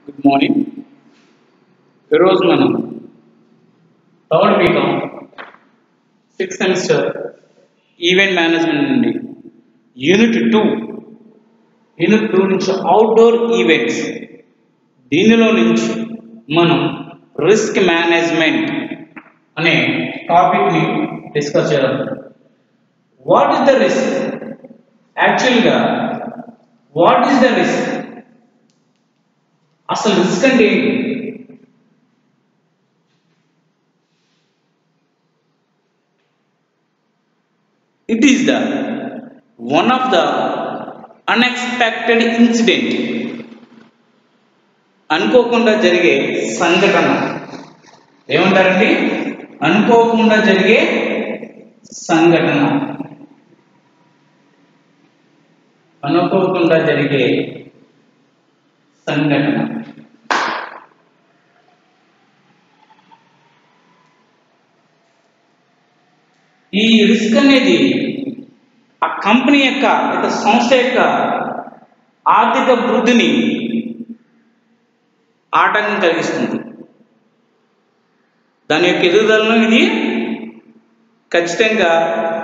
Good morning ఈరోజు మనం third BCom sixth semester event management నుండి యూనిట్ టూ యూనిట్ టూ నుంచి అవుట్డోర్ ఈవెంట్స్ దీనిలో నుంచి మనం రిస్క్ మేనేజ్మెంట్ అనే టాపిక్ని డిస్కస్ చేద్దాం వాట్ ఈస్ ద రిస్క్ యాక్చువల్గా వాట్ ఈస్ ద రిస్క్ అసలు రిస్క్ అంటే ఏంటి it is the one of the unexpected incident అనుకోకుండా జరిగే సంఘటన ఏమంటారండి అనుకోకుండా జరిగే సంఘటన అనుకోకుండా జరిగే సంఘటన ఈ రిస్క్ అనేది ఆ కంపెనీ యొక్క లేదా సంస్థ యొక్క ఆర్థిక వృద్ధిని ఆటంకం కలిగిస్తుంది దాని యొక్క ఎదుగుదలను ఇది ఖచ్చితంగా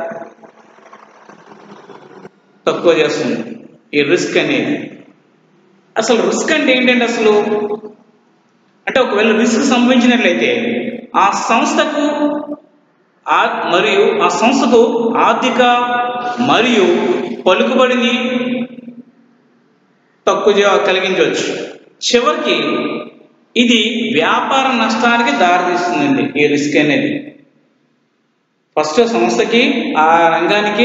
తక్కువ చేస్తుంది ఈ రిస్క్ అనేది అసలు రిస్క్ అంటే ఏంటంటే అసలు అంటే ఒకవేళ రిస్క్ సంభవించినట్లయితే ఆ సంస్థకు ఆ మరియు ఆ సంస్థకు ఆర్థిక మరియు పలుకుబడిని తక్కువ చే- కలిగించవచ్చు చివరికి ఇది వ్యాపార నష్టానికి దారితీస్తుందండి ఈ రిస్క్ అనేది ఫస్ట్ సంస్థకి ఆ రంగానికి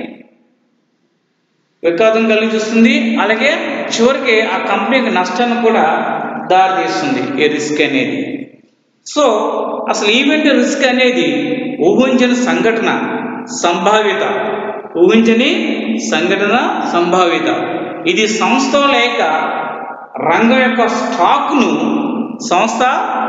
విఘాతం కలిగిస్తుంది అలాగే చివరికి ఆ కంపెనీకి నష్టాన్ని కూడా దారితీస్తుంది ఈ రిస్క్ అనేది సో అసలు ఈవెంట్ రిస్క్ అనేది ఊహించని సంఘటన సంభావ్యత ఊహించని సంఘటన సంభావ్యత ఇది సంస్థ లేక రంగం యొక్క స్టాక్ను సంస్థ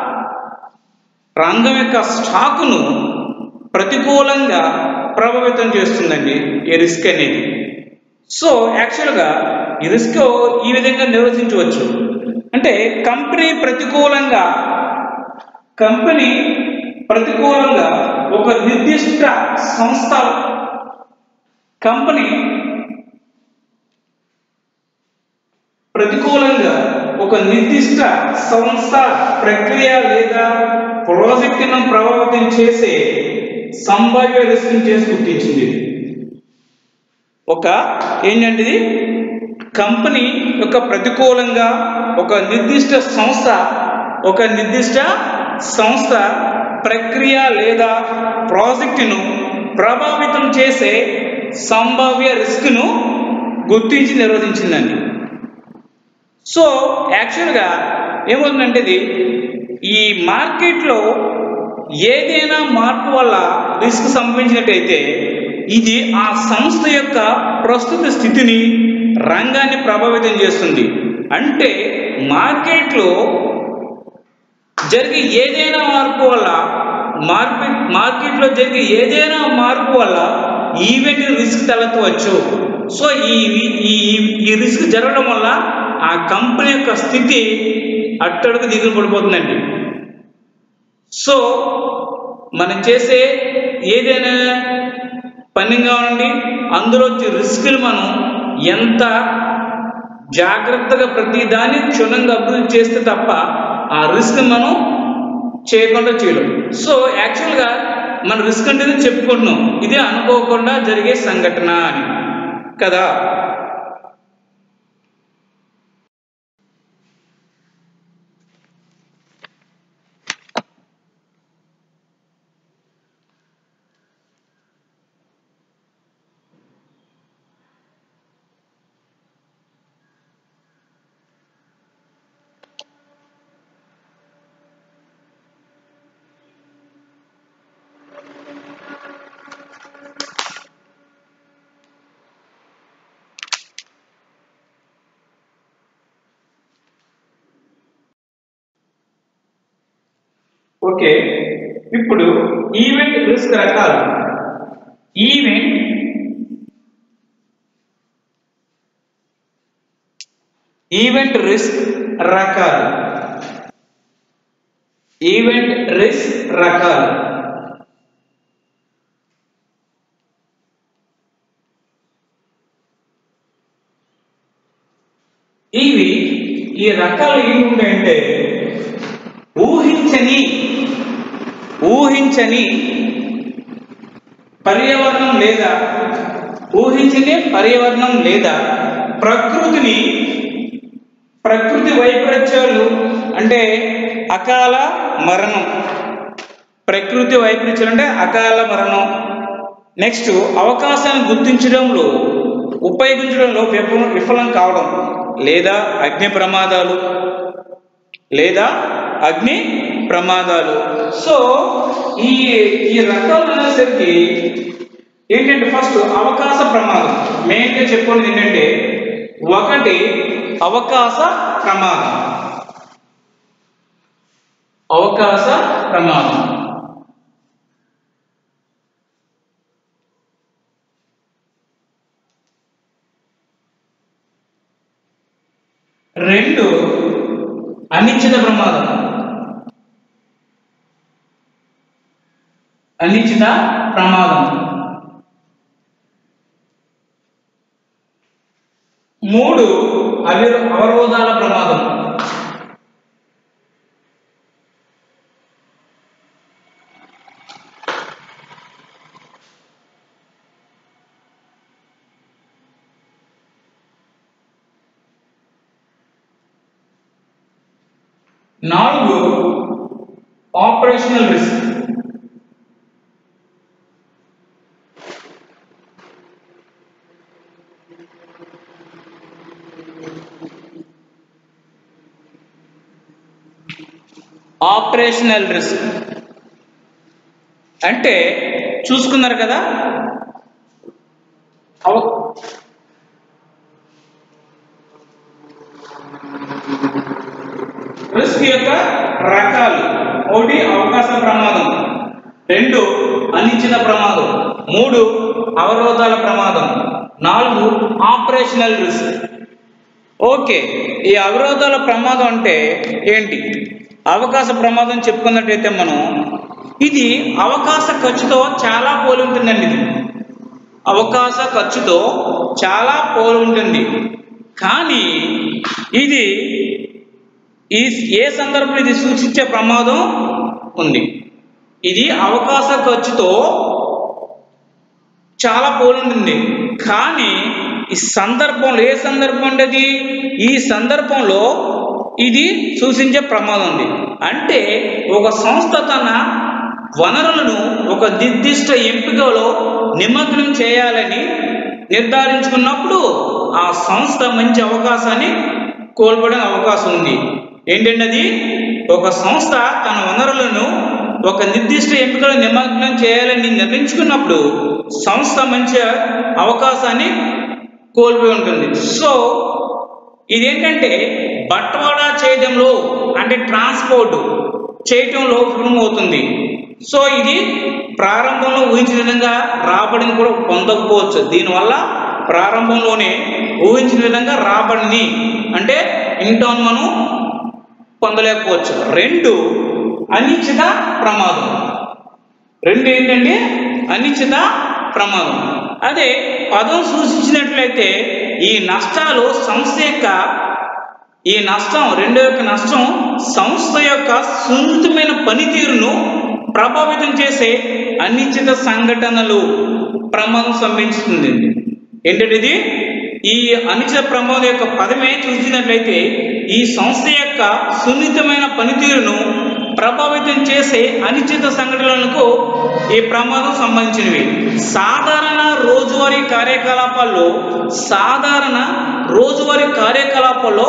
రంగం యొక్క స్టాకును ప్రతికూలంగా ప్రభావితం చేస్తుందండి ఈ రిస్క్ అనేది సో యాక్చువల్గా ఈ రిస్క్ ఈ విధంగా నిర్వచించవచ్చు అంటే కంపెనీ ప్రతికూలంగా కంపెనీ ప్రతికూలంగా ఒక నిర్దిష్ట సంస్థ కంపెనీ ప్రతికూలంగా ఒక నిర్దిష్ట సంస్థ ప్రక్రియ లేదా ప్రాజెక్టును ప్రభావితం చేసే సంభావ్య రిస్క్ చేసి గుర్తించింది ఒక ఏంటంటే ఇది కంపెనీ యొక్క ప్రతికూలంగా ఒక నిర్దిష్ట సంస్థ ఒక నిర్దిష్ట సంస్థ ప్రక్రియ లేదా ప్రాజెక్టును ప్రభావితం చేసే సంభావ్య రిస్క్ను గుర్తించి నిర్వహించిందండి సో యాక్చువల్గా ఏమవుతుందంటే ఇది ఈ మార్కెట్లో ఏదైనా మార్పు వల్ల రిస్క్ సంభవించినట్టయితే ఇది ఆ సంస్థ యొక్క ప్రస్తుత స్థితిని రంగాన్ని ప్రభావితం చేస్తుంది అంటే మార్కెట్లో జరిగే ఏదైనా మార్పు వల్ల మార్కెట్ మార్కెట్లో జరిగే ఏదైనా మార్పు వల్ల ఈవెంట్ రిస్క్ తలెత్తవచ్చు సో ఈ ఈ ఈ రిస్క్ జరగడం వల్ల ఆ కంపెనీ యొక్క స్థితి అట్టడుగు దిగులు పడిపోతుందండి సో మనం చేసే ఏదైనా పని కావాలండి అందులో వచ్చే రిస్కులు మనం ఎంత జాగ్రత్తగా ప్రతి దాన్ని క్షుణ్ణంగా అభివృద్ధి చేస్తే తప్ప ఆ రిస్క్ మనం చేయకుండా చేయలేం సో యాక్చువల్గా మన రిస్క్ అంటే చెప్పుకుంటున్నాం ఇది అనుకోకుండా జరిగే సంఘటన అని కదా ఓకే ఇప్పుడు ఈవెంట్ రిస్క్ రకాలు ఈవెంట్ ఈవెంట్ రిస్క్ రకాలు ఈవెంట్ రిస్క్ రకాలు ఇవి ఈ రకాలు ఏమి ఉంటాయంటే ఊహించని ఊహించని పర్యావరణం లేదా ఊహించని పర్యావరణం లేదా ప్రకృతిని ప్రకృతి వైపరీత్యాలు అంటే అకాల మరణం ప్రకృతి వైపరీత్యాలు అంటే అకాల మరణం నెక్స్ట్ అవకాశాన్ని గుర్తించడంలో ఉపయోగించడంలో విఫలం విఫలం కావడం లేదా అగ్ని ప్రమాదాలు లేదా అగ్ని ప్రమాదాలు సో ఈ ఈ రకాలు అనేసరికి ఏంటంటే ఫస్ట్ అవకాశ ప్రమాదం మెయిన్గా చెప్పుకునేది ఏంటంటే ఒకటి అవకాశ ప్రమాదం అవకాశ ప్రమాదం రెండు అనిశ్చిత ప్రమాదం అనిశ్చిత ప్రమాదం మూడు అవి అవరోధాల ప్రమాదం నాలుగు ఆపరేషనల్ రిస్క్ ఆపరేషనల్ రిస్క్ అంటే చూసుకున్నారు కదా అవ రిస్క్ యొక్క రకాలు ఒకటి అవకాశ ప్రమాదం రెండు అనిశ్చిత ప్రమాదం మూడు అవరోధాల ప్రమాదం నాలుగు ఆపరేషనల్ రిస్క్ ఓకే ఈ అవరోధాల ప్రమాదం అంటే ఏంటి అవకాశ ప్రమాదం చెప్పుకున్నట్టయితే మనం ఇది అవకాశ ఖర్చుతో చాలా పోలి ఉంటుందండి ఇది అవకాశ ఖర్చుతో చాలా పోలి ఉంటుంది కానీ ఇది ఈ ఏ సందర్భంలో ఇది సూచించే ప్రమాదం ఉంది ఇది అవకాశ ఖర్చుతో చాలా పోలుంటుంది కానీ ఈ సందర్భంలో ఏ సందర్భం ఉండేది ఈ సందర్భంలో ఇది సూచించే ప్రమాదం ఉంది అంటే ఒక సంస్థ తన వనరులను ఒక నిర్దిష్ట ఎంపికలో నిమగ్నం చేయాలని నిర్ధారించుకున్నప్పుడు ఆ సంస్థ మంచి అవకాశాన్ని కోల్పోవడానికి అవకాశం ఉంది ఏంటంటే అది ఒక సంస్థ తన వనరులను ఒక నిర్దిష్ట ఎంపికలో నిమగ్నం చేయాలని నిర్ణయించుకున్నప్పుడు సంస్థ మంచి అవకాశాన్ని కోల్పోయి ఉంటుంది సో ఇదేంటంటే బట్వాడా చేయడంలో అంటే ట్రాన్స్పోర్ట్ చేయటంలో విఫలం అవుతుంది సో ఇది ప్రారంభంలో ఊహించిన విధంగా రాబడిని కూడా పొందకపోవచ్చు దీనివల్ల ప్రారంభంలోనే ఊహించిన విధంగా రాబడిని అంటే ఇంటర్న్ మనం పొందలేకపోవచ్చు రెండు అనిశ్చిత ప్రమాదం రెండు ఏంటంటే అనిశ్చిత ప్రమాదం అదే పదం సూచించినట్లయితే ఈ నష్టాలు సంస్థ యొక్క ఈ నష్టం రెండో యొక్క నష్టం సంస్థ యొక్క సున్నితమైన పనితీరును ప్రభావితం చేసే అనిశ్చిత సంఘటనలు ప్రమాదం సంభవించుతుంది ఏంటంటే ఇది ఈ అనిశ్చిత ప్రమాదం యొక్క పదమే చూసినట్లయితే ఈ సంస్థ యొక్క సున్నితమైన పనితీరును ప్రభావితం చేసే అనిశ్చిత సంఘటనలకు ఈ ప్రమాదం సంబంధించినవి సాధారణ రోజువారీ కార్యకలాపాల్లో సాధారణ రోజువారీ కార్యకలాపాల్లో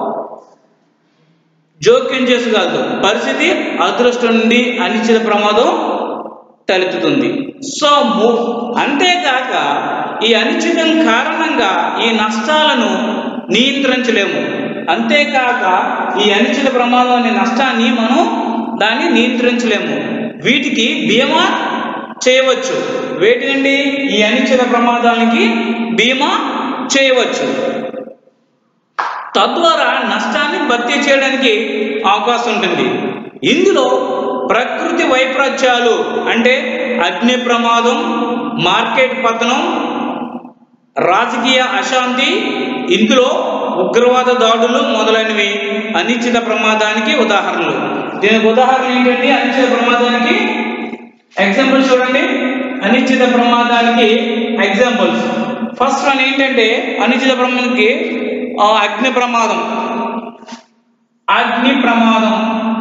జోక్యం చేసుకోగలదు పరిస్థితి అదృష్టం నుండి అనిశ్చిత ప్రమాదం తలెత్తుతుంది సో ము- అంతేకాక ఈ అనిశ్చితం కారణంగా ఈ నష్టాలను నియంత్రించలేము అంతేకాక ఈ అనిశ్చిత ప్రమాదం అనే నష్టాన్ని మనం దాన్ని నియంత్రించలేము వీటికి బీమా చేయవచ్చు వేటినండి ఈ అనిశ్చిత ప్రమాదానికి బీమా చేయవచ్చు తద్వారా నష్టాన్ని భర్తీ చేయడానికి అవకాశం ఉంటుంది ఇందులో ప్రకృతి వైపరీత్యాలు అంటే అగ్ని ప్రమాదం మార్కెట్ పతనం రాజకీయ అశాంతి ఇందులో ఉగ్రవాద దాడులు మొదలైనవి అనిశ్చిత ప్రమాదానికి ఉదాహరణలు దీనికి ఉదాహరణ ఏంటంటే అనిశ్చిత ప్రమాదానికి ఎగ్జాంపుల్ చూడండి అనిశ్చిత ప్రమాదానికి ఎగ్జాంపుల్స్ ఫస్ట్ వన్ ఏంటంటే అనిశ్చిత ప్రమాదానికి ఆ, అగ్ని ప్రమాదం అగ్ని ప్రమాదం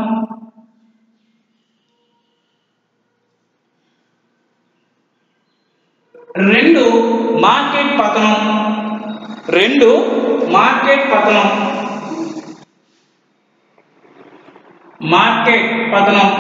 రెండు మార్కెట్ పతనం రెండు మార్కెట్ పతనం మార్కెట్ పతనం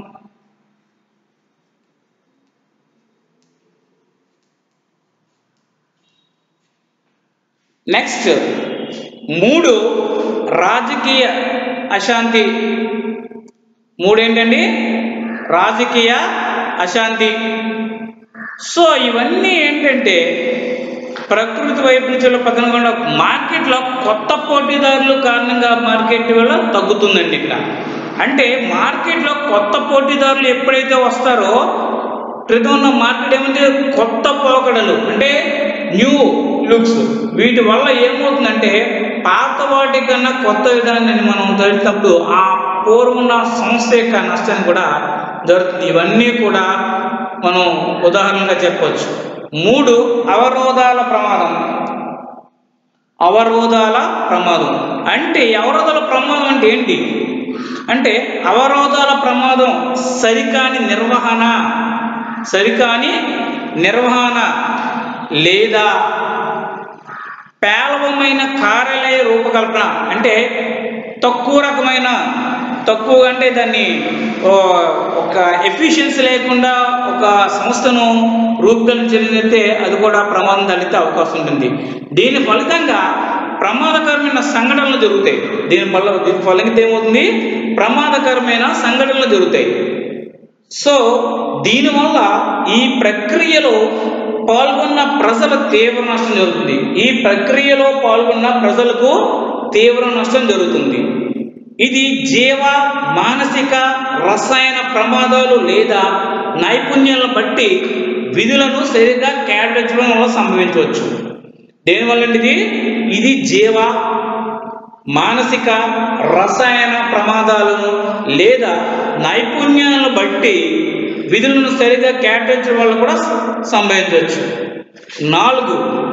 నెక్స్ట్ మూడు రాజకీయ అశాంతి మూడు ఏంటండి రాజకీయ అశాంతి సో ఇవన్నీ ఏంటంటే ప్రకృతి వైపరీత్యాల పతనం కూడా మార్కెట్లో కొత్త పోటీదారులు కారణంగా మార్కెట్ వల్ల తగ్గుతుందండి ఇక్కడ అంటే మార్కెట్లో కొత్త పోటీదారులు ఎప్పుడైతే వస్తారో క్రితం ఉన్న మార్కెట్ ఏమంటే కొత్త పోకడలు అంటే న్యూ లుక్స్ వీటి వల్ల ఏమవుతుందంటే పాత వాటి కన్నా కొత్త విధానాన్ని మనం జరిగినప్పుడు ఆ పూర్వం ఉన్న సంస్థ యొక్క నష్టాన్ని కూడా జరుగుతుంది ఇవన్నీ కూడా మనం ఉదాహరణగా చెప్పవచ్చు మూడు అవరోధాల ప్రమాదం అవరోధాల ప్రమాదం అంటే అవరోధాల ప్రమాదం అంటే ఏంటి అంటే అవరోధాల ప్రమాదం సరికాని నిర్వహణ సరికాని నిర్వహణ లేదా పేలవమైన కార్యాలయ రూపకల్పన అంటే తక్కువ రకమైన తక్కువ అంటే దాన్ని ఓ, ఒక ఎఫిషియన్సీ లేకుండా ఒక సంస్థను రూపకల్పన చెందితే అది కూడా ప్రమాదం తగ్గితే అవకాశం ఉంటుంది దీని ఫలితంగా ప్రమాదకరమైన సంఘటనలు జరుగుతాయి దీని వల్ల దీని ఫలితంగా ఏమవుతుంది ప్రమాదకరమైన సంఘటనలు జరుగుతాయి సో దీనివల్ల ఈ ప్రక్రియలో పాల్గొన్న ప్రజల తీవ్ర నష్టం జరుగుతుంది ఈ ప్రక్రియలో పాల్గొన్న ప్రజలకు తీవ్ర నష్టం జరుగుతుంది ఇది జీవ మానసిక రసాయన ప్రమాదాలు లేదా నైపుణ్యాలను బట్టి విధులను సరిగ్గా కేటాయించడం వల్ల సంభవించవచ్చు దేనివల్ల ఇది ఇది జీవ మానసిక రసాయన ప్రమాదాలను లేదా నైపుణ్యాలను బట్టి విధులను సరిగా కేటాయించడం వల్ల కూడా సంభవించవచ్చు నాలుగు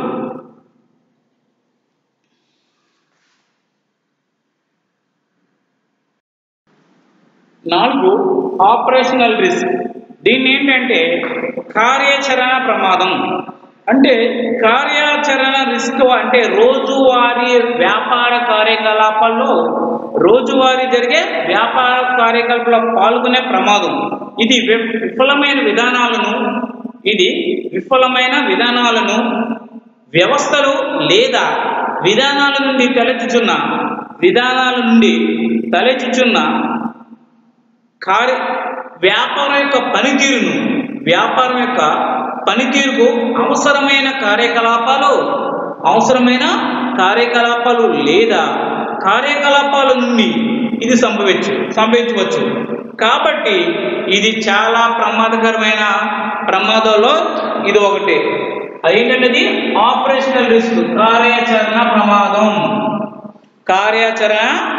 నాలుగు ఆపరేషనల్ రిస్క్ దీన్ని ఏంటంటే కార్యాచరణ ప్రమాదం అంటే కార్యాచరణ రిస్క్ అంటే రోజువారీ వ్యాపార కార్యకలాపాల్లో రోజువారీ జరిగే వ్యాపార కార్యకలాపాల్లో పాల్గొనే ప్రమాదం ఇది వి- విఫలమైన విధానాలను ఇది విఫలమైన విధానాలను వ్యవస్థలు లేదా విధానాల నుండి తలెత్తుచున్న విధానాల నుండి తలెత్తుచున్న కార్య వ్యాపారం యొక్క పనితీరును వ్యాపారం యొక్క పనితీరుకు అవసరమైన కార్యకలాపాలు అవసరమైన కార్యకలాపాలు లేదా కార్యకలాపాల నుండి ఇది సంభవించు సంభవించవచ్చు కాబట్టి ఇది చాలా ప్రమాదకరమైన ప్రమాదంలో ఇది ఒకటి అదేంటంటే ఆపరేషనల్ రిస్క్ కార్యాచరణ ప్రమాదం కార్యాచరణ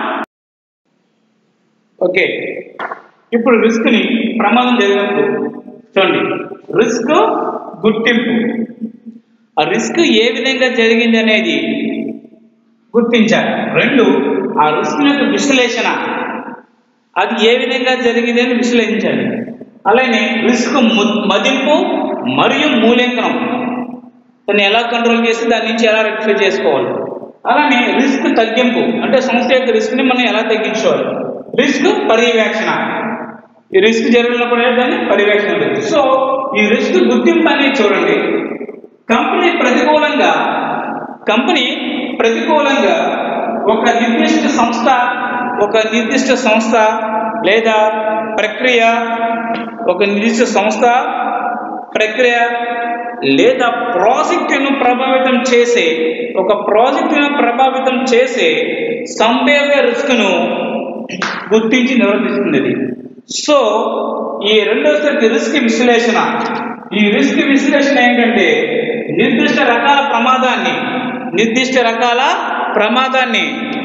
ఓకే ఇప్పుడు రిస్క్ ని ప్రమాదం జరిగినప్పుడు చూడండి రిస్క్ గుర్తింపు ఆ రిస్క్ ఏ విధంగా జరిగింది అనేది గుర్తించాలి రెండు ఆ రిస్క్ యొక్క విశ్లేషణ అది ఏ విధంగా జరిగింది అని విశ్లేషించాలి అలానే రిస్క్ ము- మదింపు మరియు మూల్యాంకనం దాన్ని ఎలా కంట్రోల్ చేసి దాని నుంచి ఎలా రెక్టిఫై చేసుకోవాలి అలానే రిస్క్ తగ్గింపు అంటే సంస్థ యొక్క రిస్క్ని మనం ఎలా తగ్గించుకోవాలి రిస్క్ పర్యవేక్షణ ఈ రిస్క్ జరిగినప్పుడు దాన్ని పర్యవేక్షణ ఉంటుంది సో ఈ రిస్క్ గుర్తింపు అనేది చూడండి కంపెనీ ప్రతికూలంగా కంపెనీ ప్రతికూలంగా ఒక నిర్దిష్ట సంస్థ ఒక నిర్దిష్ట సంస్థ లేదా ప్రక్రియ ఒక నిర్దిష్ట సంస్థ ప్రక్రియ లేదా ప్రాజెక్టును ప్రభావితం చేసే ఒక ప్రాజెక్టును ప్రభావితం చేసే సంభావ్య రిస్క్ను గుర్తించి నిర్వర్తిస్తుంది ఇది సో ఈ రెండోసరికి రిస్క్ విశ్లేషణ ఈ రిస్క్ విశ్లేషణ ఏంటంటే నిర్దిష్ట రకాల ప్రమాదాన్ని నిర్దిష్ట రకాల ప్రమాదాన్ని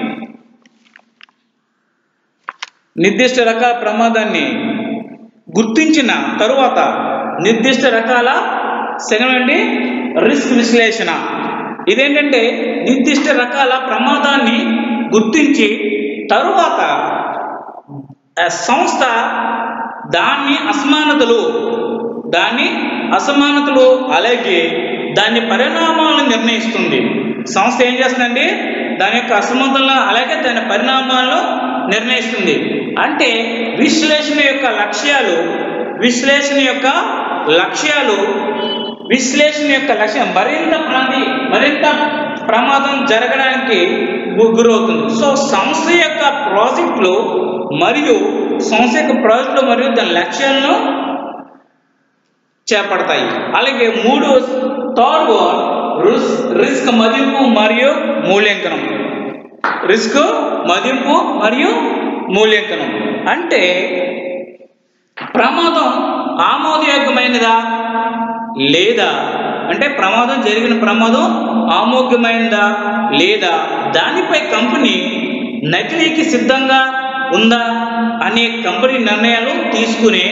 నిర్దిష్ట రకాల ప్రమాదాన్ని గుర్తించిన తరువాత నిర్దిష్ట రకాల సెకండ్ అండి రిస్క్ విశ్లేషణ ఇదేంటంటే నిర్దిష్ట రకాల ప్రమాదాన్ని గుర్తించి తరువాత ఆ సంస్థ దాన్ని అసమానతలు దాన్ని అసమానతలు అలాగే దాని పరిణామాలను నిర్ణయిస్తుంది సంస్థ ఏం చేస్తుందండి దాని యొక్క అసమానతలను అలాగే దాని పరిణామాలను నిర్ణయిస్తుంది అంటే విశ్లేషణ యొక్క లక్ష్యాలు విశ్లేషణ యొక్క లక్ష్యాలు విశ్లేషణ యొక్క లక్ష్యం మరింత ప్రాంతి మరింత ప్రమాదం జరగడానికి గు- గురవుతుంది సో సంస్థ యొక్క ప్రాజెక్టులు మరియు సంస్థ యొక్క ప్రాజెక్టులు మరియు దాని లక్ష్యాలను చేపడతాయి అలాగే మూడు థర్డ్ వన్ రిస్క్ రిస్క్ మదింపు మరియు మూల్యాంకనం రిస్క్ మదింపు మరియు మూల్యాంకనం అంటే ప్రమాదం ఆమోదయోగ్యమైనదా లేదా అంటే ప్రమాదం జరిగిన ప్రమాదం ఆమోగ్యమైనదా లేదా దానిపై కంపెనీ నకిలీకి సిద్ధంగా ఉందా అనే కంపెనీ నిర్ణయాలు తీసుకునే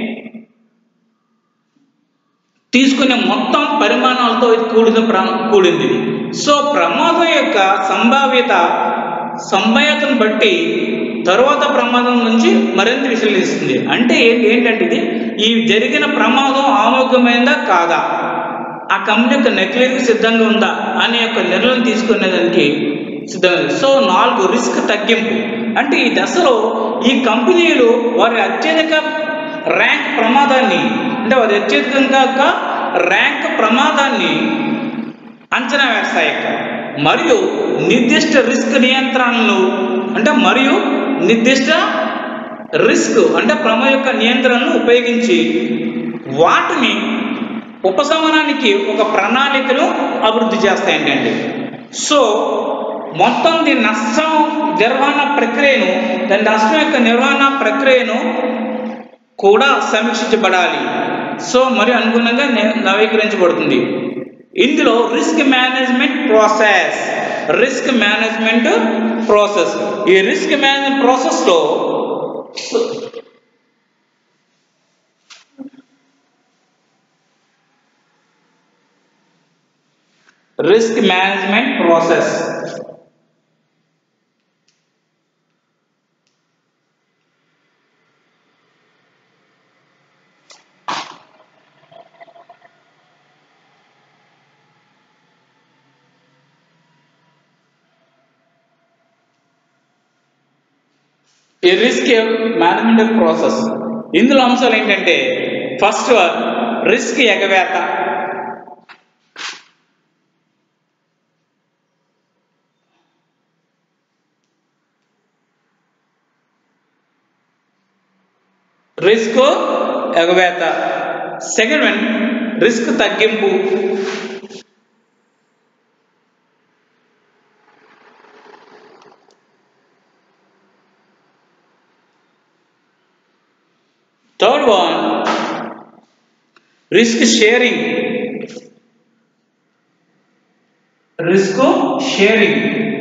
తీసుకునే మొత్తం పరిమాణాలతో ఇది కూడిన ప్ర- కూడింది ఇది. సో ప్రమాదం యొక్క సంభావ్యత సంభావ్యతను బట్టి తరువాత ప్రమాదం నుంచి మరింత విశ్లేషిస్తుంది అంటే ఏంటి ఏంటంటే ఇది ఈ జరిగిన ప్రమాదం ఆమోగ్యమైందా కాదా ఆ కంపెనీ యొక్క నకిలీకి సిద్ధంగా ఉందా అనే యొక్క నిర్ణయం తీసుకునేదానికి సిద్ధంగా ఉంది. సో నాలుగు రిస్క్ తగ్గింపు అంటే ఈ దశలో ఈ కంపెనీలు వారి అత్యధిక ర్యాంక్ ప్రమాదాన్ని అంటే వారి అత్యధికంగా ర్యాంక్ ప్రమాదాన్ని అంచనా వేస్తాయి ఇక్కడ మరియు నిర్దిష్ట రిస్క్ నియంత్రణలు అంటే మరియు నిర్దిష్ట రిస్క్ అంటే ప్రమాద యొక్క నియంత్రణను ఉపయోగించి వాటిని ఉపశమనానికి ఒక ప్రణాళికను అభివృద్ధి చేస్తాయంటండి సో మొత్తం దీని నష్టం నిర్వహణ ప్రక్రియను దాని నష్టం యొక్క నిర్వహణ ప్రక్రియను కూడా సమీక్షించబడాలి సో మరి అనుగుణంగా నే- నవీకరించబడుతుంది ఇందులో risk management process risk management process ఈ రిస్క్ మేనేజ్మెంట్ ప్రాసెస్లో రిస్క్ మేనేజ్మెంట్ ప్రాసెస్ ఈ రిస్క్ మేనేజ్మెంట్ ప్రాసెస్ ఇందులో అంశాలు ఏంటంటే ఫస్ట్ రిస్క్ ఎగవేత రిస్క్ ఎగవేత సెకండ్ వన్ రిస్క్ తగ్గింపు third one risk sharing risk sharing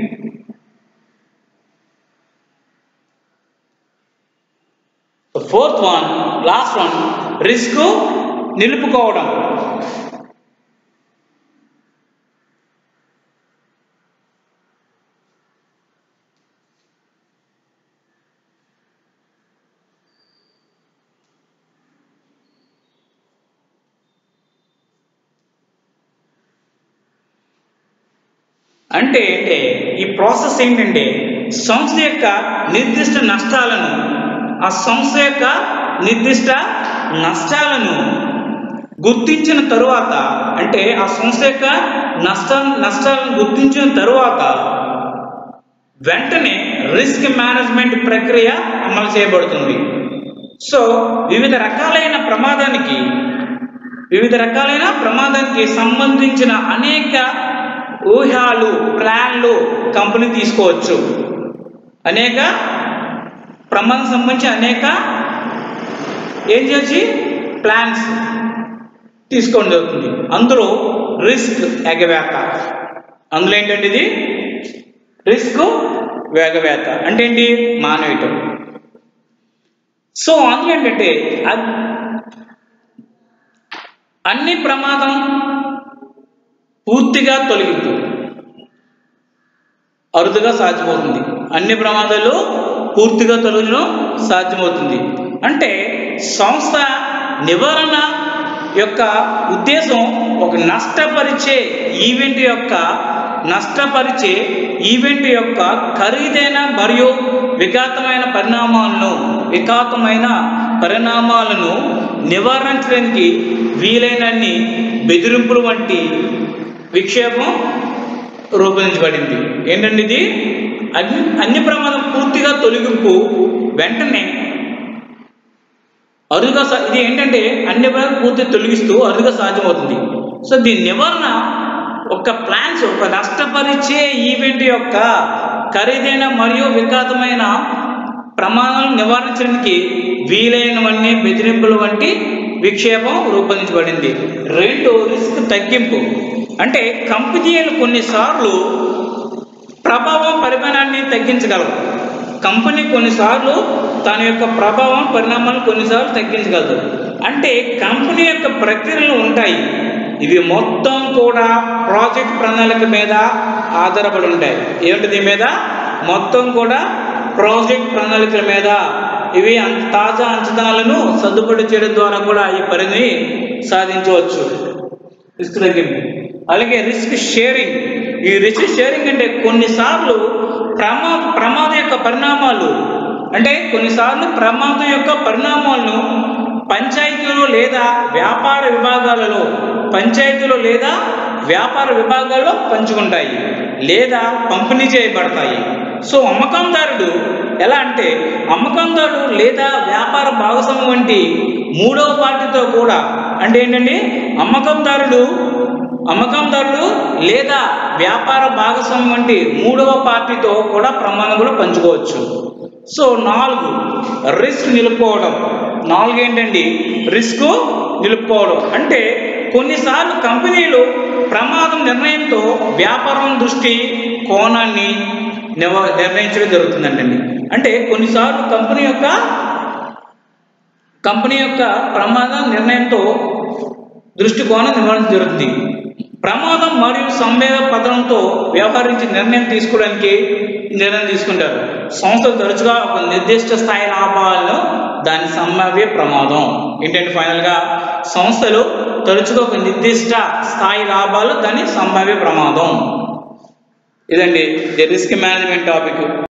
fourth one last one risk నిలుపుకోవడం అంటే అంటే ఈ ప్రాసెస్ ఏంటంటే సంస్థ యొక్క నిర్దిష్ట నష్టాలను ఆ సంస్థ యొక్క నిర్దిష్ట నష్టాలను గుర్తించిన తరువాత అంటే ఆ సంస్థ యొక్క నష్ట నష్టాలను గుర్తించిన తరువాత వెంటనే రిస్క్ మేనేజ్మెంట్ ప్రక్రియ అమలు చేయబడుతుంది సో వివిధ రకాలైన ప్రమాదానికి వివిధ రకాలైన ప్రమాదానికి సంబంధించిన అనేక ఊహ్యాలు ప్లాన్లు కంపెనీ తీసుకోవచ్చు అనేక ప్రమాదం సంబంధించి అనేక ఏం చేసి ప్లాన్స్ తీసుకోవడం జరుగుతుంది అందులో రిస్క్ ఎగవేత అందులో ఏంటంటే ఇది రిస్క్ వేగవేత అంటే ఏంటి మానవేయటం సో అందులో ఏంటంటే అద్- అన్ని ప్రమాదం పూర్తిగా తొలగింపు అరుదుగా సాధ్యమవుతుంది అన్ని ప్రమాదాలు పూర్తిగా తొలగించడం సాధ్యమవుతుంది అంటే సంస్థ నివారణ యొక్క ఉద్దేశం ఒక నష్టపరిచే ఈవెంట్ యొక్క నష్టపరిచే ఈవెంట్ యొక్క ఖరీదైన మరియు విఘాతమైన పరిణామాలను విఘాతమైన పరిణామాలను నివారించడానికి వీలైనన్ని బెదిరింపులు వంటి విక్షేపం రూపొందించబడింది ఏంటండి ఇది అగ్ని అన్ని ప్రమాదం పూర్తిగా తొలగింపు వెంటనే అరుదుగా సా- ఇది ఏంటంటే అన్ని ప్రమాదం పూర్తిగా తొలగిస్తూ అరుదుగా సాధ్యమవుతుంది సో దీని నివారణ ఒక ప్లాన్స్ ఒక నష్టపరిచే ఈవెంట్ యొక్క ఖరీదైన మరియు విఘాతమైన ప్రమాదాలను నివారించడానికి వీలైనవన్నీ బెదిరింపులు వంటి విక్షేపం రూపొందించబడింది రెండు రిస్క్ తగ్గింపు అంటే కంపెనీలు కొన్నిసార్లు ప్రభావం పరిమాణాన్ని తగ్గించగలవు కంపెనీ కొన్నిసార్లు తన యొక్క ప్రభావం పరిణామాలను కొన్నిసార్లు తగ్గించగలదు అంటే కంపెనీ యొక్క ప్రక్రియలు ఉంటాయి ఇవి మొత్తం కూడా ప్రాజెక్ట్ ప్రణాళిక మీద ఆధారపడి ఉంటాయి ఏమిటి దీని మీద మొత్తం కూడా ప్రాజెక్ట్ ప్రణాళికల మీద ఇవి అంత తాజా అంచనాలను సర్దుబాటు చేయడం ద్వారా కూడా ఈ పరిధిని సాధించవచ్చు రిస్క్ తగ్గింపు అలాగే రిస్క్ షేరింగ్ ఈ రిస్క్ షేరింగ్ అంటే కొన్నిసార్లు ప్రమా ప్రమాదం యొక్క పరిణామాలు అంటే కొన్నిసార్లు ప్రమాదం యొక్క పరిణామాలను పంచాయతీలు లేదా వ్యాపార విభాగాలలో పంచాయతీలు లేదా వ్యాపార విభాగాల్లో పంచుకుంటాయి లేదా పంపిణీ చేయబడతాయి సో అమ్మకందారుడు ఎలా అంటే అమ్మకందారుడు లేదా వ్యాపార భాగస్వామి వంటి మూడవ పార్టీతో కూడా అంటే ఏంటండి అమ్మకందారుడు అమ్మకందారుడు లేదా వ్యాపార భాగస్వామి వంటి మూడవ పార్టీతో కూడా ప్రమాణములు పంచుకోవచ్చు సో నాలుగు రిస్క్ నిలుపుకోవడం నాలుగు ఏంటండి రిస్క్ నిలుపుకోవడం అంటే కొన్నిసార్లు కంపెనీలు ప్రమాదం నిర్ణయంతో వ్యాపారం దృష్టి కోణాన్ని నివ నిర్ణయించడం జరుగుతుందండి అంటే కొన్నిసార్లు కంపెనీ యొక్క కంపెనీ యొక్క ప్రమాద నిర్ణయంతో దృష్టికోణం నిర్వహించడం జరుగుతుంది ప్రమాదం మరియు సంవేద పదనంతో వ్యవహరించి నిర్ణయం తీసుకోవడానికి నిర్ణయం తీసుకుంటారు సంస్థలు తరచుగా ఒక నిర్దిష్ట స్థాయి లాభాలను దాని సంభావ్య ప్రమాదం ఏంటంటే ఫైనల్గా సంస్థలు తరచుగా ఒక నిర్దిష్ట స్థాయి లాభాలు దాని సంభావ్య ప్రమాదం ఇదండి ది రిస్క్ మేనేజ్మెంట్ టాపిక్